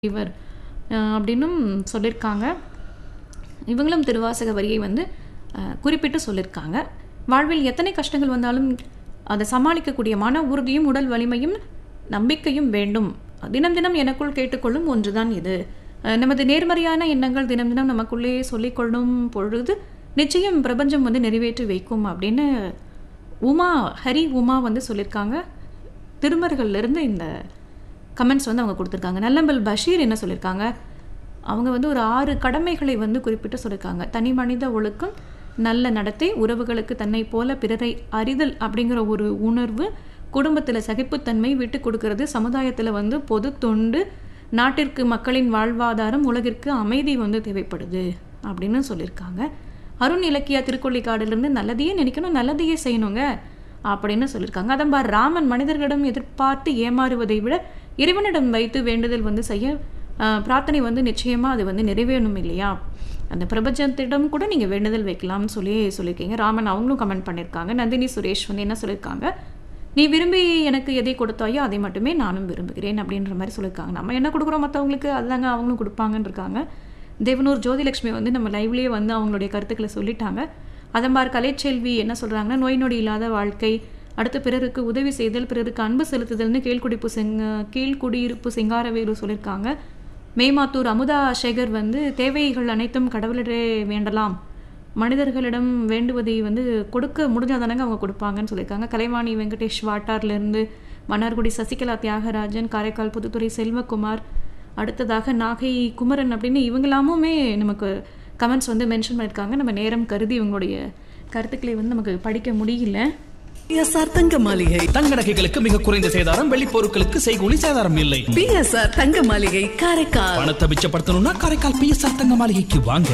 இவர் அஹ், அப்படின்னும் சொல்லியிருக்காங்க இவங்களும் திருவாசக வரியை வந்து அஹ், குறிப்பிட்டு சொல்லியிருக்காங்க வாழ்வில் எத்தனை கஷ்டங்கள் வந்தாலும் அதை சமாளிக்கக்கூடிய மன உறுதியும் உடல் வலிமையும் நம்பிக்கையும் வேண்டும் தினம் தினம் எனக்குள் கேட்டுக்கொள்ளும் ஒன்றுதான் இது அஹ், நமது நேர்மறையான எண்ணங்கள் தினம் தினம் நமக்குள்ளே சொல்லிக்கொள்ளும் பொழுது நிச்சயம் பிரபஞ்சம் வந்து நிறைவேற்றி வைக்கும் அப்படின்னு உமா ஹரி உமா வந்து சொல்லியிருக்காங்க திருமர்கள்ல இருந்து இந்த கமெண்ட்ஸ் வந்து அவங்க கொடுத்துருக்காங்க நல்லம்பல் பஷீர் என்ன சொல்லியிருக்காங்க அவங்க வந்து ஒரு ஆறு கடமைகளை வந்து குறிப்பிட்டு சொல்லியிருக்காங்க தனி மனித ஒழுக்கம் நல்ல நடத்தை உறவுகளுக்கு தன்னை போல பிறரை அறிதல் அப்படிங்கிற ஒரு உணர்வு குடும்பத்தில் சகிப்புத்தன்மை விட்டு கொடுக்கறது சமுதாயத்தில் வந்து பொது தொண்டு நாட்டிற்கு மக்களின் வாழ்வாதாரம் உலகிற்கு அமைதி வந்து தேவைப்படுது அப்படின்னு சொல்லியிருக்காங்க அருண் இலக்கியா திருக்கொள்ளிக்காடுலேருந்து நல்லதையே நினைக்கணும் நல்லதையே செய்யணுங்க அப்படின்னு சொல்லியிருக்காங்க அதம்பா ராமன் மனிதர்களிடம் எதிர்பார்த்து ஏமாறுவதை விட இறைவனிடம் வைத்து வேண்டுதல் வந்து செய்ய ஆஹ், பிரார்த்தனை வந்து நிச்சயமாக அது வந்து நிறைவேறணும் இல்லையா அந்த பிரபஞ்சத்திடம் கூட நீங்கள் வேண்டுதல் வைக்கலாம்னு சொல்லி சொல்லியிருக்கீங்க ராமன் அவங்களும் கமெண்ட் பண்ணியிருக்காங்க நந்தினி சுரேஷ் வந்து என்ன சொல்லியிருக்காங்க நீ விரும்பி எனக்கு எதை கொடுத்தாயோ அதை மட்டுமே நானும் விரும்புகிறேன் அப்படின்ற மாதிரி சொல்லியிருக்காங்க நம்ம என்ன கொடுக்குறோம் மற்றவங்களுக்கு அதுதாங்க அவங்களும் கொடுப்பாங்கன்னு இருக்காங்க தேவனூர் ஜோதிலட்சுமி வந்து நம்ம லைவ்லேயே வந்து அவங்களுடைய கருத்துக்களை சொல்லிட்டாங்க அதம்பார் கலைச்செல்வி என்ன சொல்கிறாங்கன்னா நோய் நொடி இல்லாத வாழ்க்கை அடுத்து பிறருக்கு உதவி செய்தல் பிறருக்கு அன்பு செலுத்துதல்னு கீழ்குடிப்பு செங்க கீழ்குடியிருப்பு சிங்காரவேலு சொல்லியிருக்காங்க மேமாத்தூர் அமுதா சேகர் வந்து தேவைகள் அனைத்தும் கடவுளிடே வேண்டலாம் மனிதர்களிடம் வேண்டுவதை வந்து கொடுக்க முடிஞ்சாதானங்க அவங்க கொடுப்பாங்கன்னு சொல்லியிருக்காங்க கலைவாணி வெங்கடேஷ் வாட்டார்லேருந்து மன்னார்குடி சசிகலா தியாகராஜன் காரைக்கால் புதுத்துறை செல்வகுமார் அடுத்ததாக நாகை குமரன் அப்படின்னு இவங்களாமுமே நமக்கு கமெண்ட்ஸ் வந்து மென்ஷன் பண்ணியிருக்காங்க நம்ம நேரம் கருதி இவங்களுடைய கருத்துக்களை வந்து நமக்கு படிக்க முடியல பிஎஸ்ஆர் தங்க மாளிகை தங்க நகைகளுக்கு மிக குறைந்த சேதாரம் வெள்ளி பொருட்களுக்கு செய்கூலி சேதாரம் இல்லை பிஎஸ்ஆர் தங்க மாளிகை காரைக்கால் பணத்தை மிச்சப்படுத்தணும்னா காரைக்கால் பிஎஸ்ஆர் தங்க மாளிகைக்கு வாங்க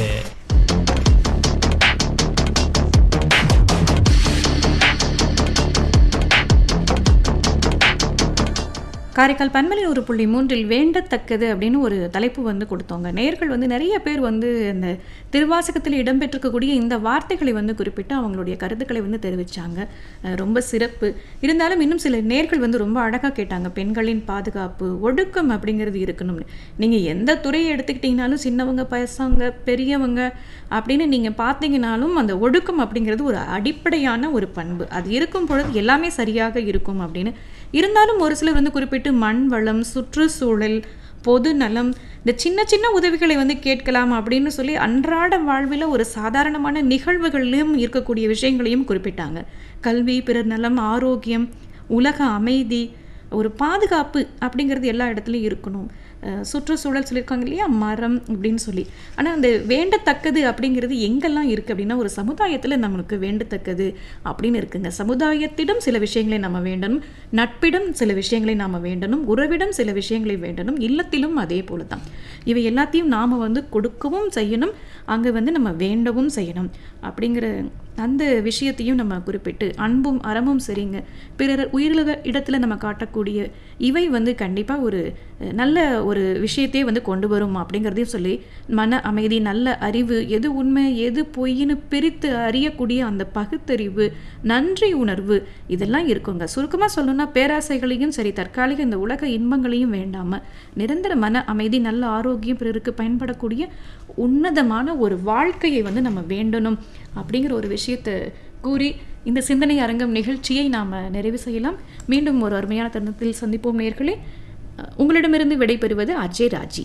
காரைக்கால் பன்மலை ஒரு புள்ளி மூன்றில் வேண்டத்தக்கது அப்படின்னு ஒரு தலைப்பு வந்து கொடுத்தோங்க நேர்கள் வந்து நிறைய பேர் வந்து அந்த திருவாசகத்தில் இடம்பெற்றிருக்கக்கூடிய இந்த வார்த்தைகளை வந்து குறிப்பிட்டு அவங்களுடைய கருத்துக்களை வந்து தெரிவித்தாங்க ரொம்ப சிறப்பு இருந்தாலும் இன்னும் சில நேர்கள் வந்து ரொம்ப அழகாக கேட்டாங்க பெண்களின் பாதுகாப்பு ஒடுக்கம் அப்படிங்கிறது இருக்கணும்னு நீங்கள் எந்த துறையை எடுத்துக்கிட்டிங்கனாலும் சின்னவங்க பசங்க பெரியவங்க அப்படின்னு நீங்கள் பார்த்தீங்கனாலும் அந்த ஒடுக்கம் அப்படிங்கிறது ஒரு அடிப்படையான ஒரு பண்பு அது இருக்கும் பொழுது எல்லாமே சரியாக இருக்கும் அப்படின்னு இருந்தாலும் ஒரு சிலர் வந்து குறிப்பிட்டு மண் வளம் சுற்றுச்சூழல் பொது நலம் இந்த சின்ன சின்ன உதவிகளை வந்து கேட்கலாம் அப்படின்னு சொல்லி அன்றாட வாழ்வில் ஒரு சாதாரணமான நிகழ்வுகளிலும் இருக்கக்கூடிய விஷயங்களையும் குறிப்பிட்டாங்க கல்வி பிறர் நலம் ஆரோக்கியம் உலக அமைதி ஒரு பாதுகாப்பு அப்படிங்கிறது எல்லா இடத்துலையும் இருக்கணும் அஹ் சுற்றுச்சூழல் சொல்லியிருக்காங்க இல்லையா மரம் அப்படின்னு சொல்லி ஆனால் அந்த வேண்டத்தக்கது அப்படிங்கிறது எங்கெல்லாம் இருக்குது அப்படின்னா ஒரு சமுதாயத்தில் நம்மளுக்கு வேண்டத்தக்கது அப்படின்னு இருக்குங்க சமுதாயத்திடம் சில விஷயங்களை நம்ம வேண்டணும் நட்பிடம் சில விஷயங்களை நாம் வேண்டணும் உறவிடம் சில விஷயங்களை வேண்டணும் இல்லத்திலும் அதே போல தான் இவை எல்லாத்தையும் நாம் வந்து கொடுக்கவும் செய்யணும் அங்கே வந்து நம்ம வேண்டவும் செய்யணும் அப்படிங்கிற அந்த விஷயத்தையும் நம்ம குறிப்பிட்டு அன்பும் அறமும் சரிங்க பிறர் உயிரிழக இடத்துல நம்ம காட்டக்கூடிய இவை வந்து கண்டிப்பாக ஒரு அஹ், நல்ல ஒரு விஷயத்தையே வந்து கொண்டு வரும் அப்படிங்கிறதையும் சொல்லி மன அமைதி நல்ல அறிவு எது உண்மை எது பொய்ன்னு பிரித்து அறியக்கூடிய அந்த பகுத்தறிவு நன்றி உணர்வு இதெல்லாம் இருக்குங்க சுருக்கமாக சொல்லணும்னா பேராசைகளையும் சரி தற்காலிக இந்த உலக இன்பங்களையும் வேண்டாமல் நிரந்தர மன அமைதி நல்ல ஆரோக்கியம் பிறருக்கு பயன்படக்கூடிய உன்னதமான ஒரு வாழ்க்கையை வந்து நம்ம வேண்டணும் அப்படிங்கிற ஒரு விஷயத்தை கூறி இந்த சிந்தனை அரங்கம் நிகழ்ச்சியை நாம் நிறைவு செய்யலாம் மீண்டும் ஒரு அருமையான தருணத்தில் சந்திப்போம் நேர்களே அஹ், உங்களிடமிருந்து விடைபெறுவது அஜய் ராஜி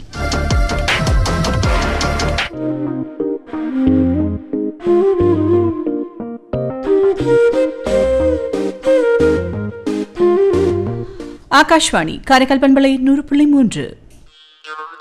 ஆகாஷ்வாணி காரைக்கால் பண்பலை நூறு புள்ளி மூன்று